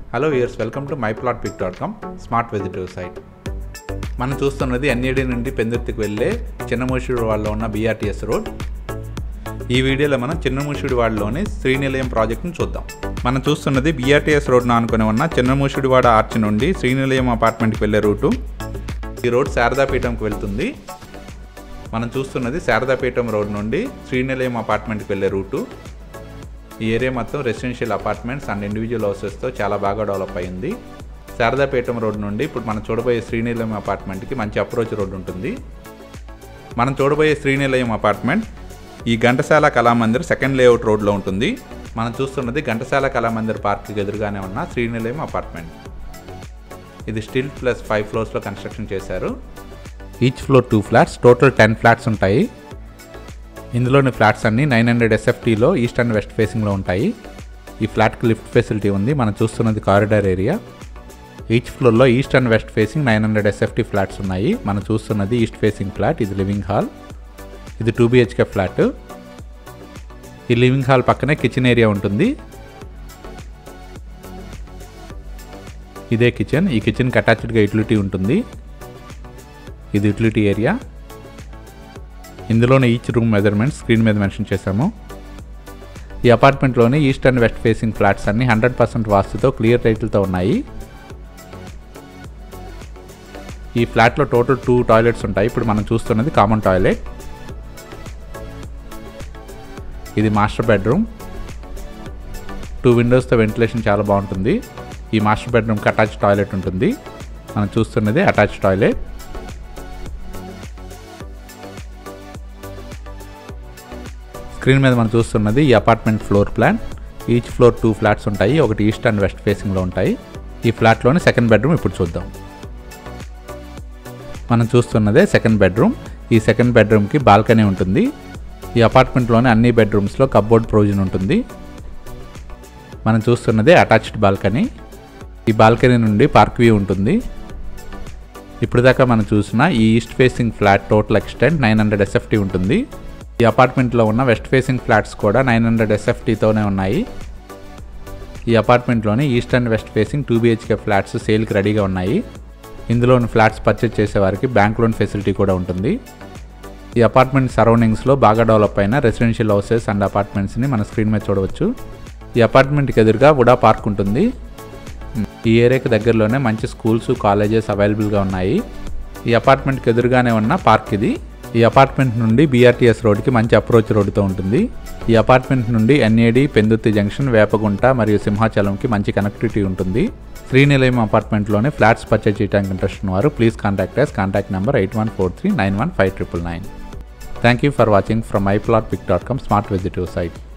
hello viewers welcome to my plot pick dot com smart vegetable site మనం చూస్తున్నది NAD నుండి పెందుర్తికి వెళ్ళే చిన్నమూషుడు వాళ్ళలో ఉన్న బీఆర్టీఎస్ రోడ్ ఈ వీడియోలో మనం చిన్నమూషుడి వాడలోని శ్రీనిలయం ప్రాజెక్ట్ను చూద్దాం మనం చూస్తున్నది బీఆర్టీఎస్ రోడ్ను ఆనుకొని ఉన్న చిన్నమూషుడివాడ ఆర్చ్ నుండి శ్రీనిలయం అపార్ట్మెంట్కి వెళ్ళే రూటు ఈ రోడ్ శారదాపీఠంకి వెళ్తుంది మనం చూస్తున్నది శారదాపీఠం రోడ్ నుండి శ్రీనిలయం అపార్ట్మెంట్కి వెళ్ళే రూటు ఈ ఏరియా మొత్తం రెసిడెన్షియల్ అపార్ట్మెంట్స్ అండ్ ఇండివిజువల్ హౌసెస్తో చాలా బాగా డెవలప్ అయింది శారదాపేటం రోడ్ నుండి ఇప్పుడు మనం చూడబోయే శ్రీనిలయం అపార్ట్మెంట్కి మంచి అప్రోచ్ రోడ్ ఉంటుంది మనం చూడబోయే శ్రీనిలయం అపార్ట్మెంట్ ఈ ఘంటసాల కళామందిర్ సెకండ్ లేఅవుట్ రోడ్లో ఉంటుంది మనం చూస్తున్నది ఘంటసాల కళామందిర్ పార్క్కి ఎదురుగానే ఉన్న శ్రీనిలయం అపార్ట్మెంట్ ఇది స్టిల్ ప్లస్ ఫైవ్ ఫ్లోర్స్లో కన్స్ట్రక్షన్ చేశారు each floor two flats total ten flats ఉంటాయి ఇందులోని ఫ్లాట్స్ అన్ని నైన్ హండ్రెడ్ ఎస్ఎఫ్టీలో ఈస్ట్ అండ్ వెస్ట్ ఫేసింగ్లో ఉంటాయి ఈ ఫ్లాట్కి లిఫ్ట్ ఫెసిలిటీ ఉంది మనం చూస్తున్నది కారిడార్ ఏరియా ఈచ్ ఫ్లోర్లో east and west facing nine hundred SFT flats ఉన్నాయి మనం చూస్తున్నది ఈస్ట్ ఫేసింగ్ ఫ్లాట్ ఇది లివింగ్ హాల్ ఇది టూ బిహెచ్కే ఫ్లాట్ ఈ లివింగ్ హాల్ పక్కనే కిచెన్ ఏరియా ఉంటుంది ఇదే కిచెన్ ఈ కిచెన్కి అటాచ్డ్గా యూటిలిటీ ఉంటుంది ఇది యూటిలిటీ ఏరియా ఇందులోనే ఈచ్ రూమ్ మెజర్మెంట్ స్క్రీన్ మీద మెన్షన్ చేశాము ఈ అపార్ట్మెంట్లోని east and west facing flats అన్ని హండ్రెడ్ పర్సెంట్ వాస్తుతో క్లియర్ టైటిల్తో ఉన్నాయి ఈ ఫ్లాట్లో టోటల్ టూ టాయిలెట్స్ ఉంటాయి ఇప్పుడు మనం చూస్తున్నది కామన్ టాయిలెట్ ఇది మాస్టర్ బెడ్రూమ్ టూ విండోస్తో వెంటిలేషన్ చాలా బాగుంటుంది ఈ మాస్టర్ బెడ్రూమ్కి అటాచ్ టాయిలెట్ ఉంటుంది మనం చూస్తున్నది అటాచ్ టాయిలెట్ స్క్రీన్ మీద మనం చూస్తున్నది ఈ apartment floor plan each floor two flats ఉంటాయి ఒకటి ఈస్ట్ అండ్ వెస్ట్ ఫేసింగ్లో ఉంటాయి ఈ ఫ్లాట్లోని సెకండ్ బెడ్రూమ్ ఇప్పుడు చూద్దాం మనం చూస్తున్నదే సెకండ్ బెడ్రూమ్ ఈ సెకండ్ బెడ్రూమ్కి బాల్కనీ ఉంటుంది ఈ అపార్ట్మెంట్లోని అన్ని బెడ్రూమ్స్లో కబ్బోర్డ్ ప్రొవిజన్ ఉంటుంది మనం చూస్తున్నదే అటాచ్డ్ బాల్కనీ ఈ బాల్కనీ నుండి పార్క్ వ్యూ ఉంటుంది ఇప్పుడు దాకా మనం చూసిన ఈ east facing flat total extent nine hundred SFT ఉంటుంది ఈ అపార్ట్మెంట్లో ఉన్న వెస్ట్ ఫేసింగ్ ఫ్లాట్స్ కూడా నైన్ హండ్రెడ్ ఎస్ఎఫ్టీతోనే ఉన్నాయి ఈ అపార్ట్మెంట్లోని east and west facing two BHK flats సేల్కి రెడీగా ఉన్నాయి ఇందులోని ఫ్లాట్స్ పర్చేజ్ చేసే వారికి బ్యాంక్ లోన్ ఫెసిలిటీ కూడా ఉంటుంది ఈ అపార్ట్మెంట్ సరౌండింగ్స్లో బాగా డెవలప్ అయిన రెసిడెన్షియల్ హౌసెస్ అండ్ అపార్ట్మెంట్స్ని మన స్క్రీన్ మీద చూడవచ్చు ఈ అపార్ట్మెంట్కి ఎదురుగా వుడా పార్క్ ఉంటుంది ఈ ఏరియాకి దగ్గరలోనే మంచి స్కూల్స్ కాలేజెస్ అవైలబుల్గా ఉన్నాయి ఈ అపార్ట్మెంట్కి ఎదురుగానే ఉన్న పార్క్ ఇది ఈ అపార్ట్మెంట్ నుండి బీఆర్టీఎస్ రోడ్కి మంచి అప్రోచ్ రోడ్డుతో ఉంటుంది ఈ అపార్ట్మెంట్ నుండి ఎన్ఏడి పెందుర్తి జంక్షన్ వేపగుంట మరియు సింహాచలంకి మంచి కనెక్టివిటీ ఉంటుంది శ్రీనిలయం అపార్ట్మెంట్లోనే ఫ్లాట్స్ పర్చేజ్ చేయడానికి ఇంట్రెస్ట్ ఉన్నవారు please contact us contact number eight one four three nine one five triple nine thank you for watching from iPlot pick dot com smart vegetative site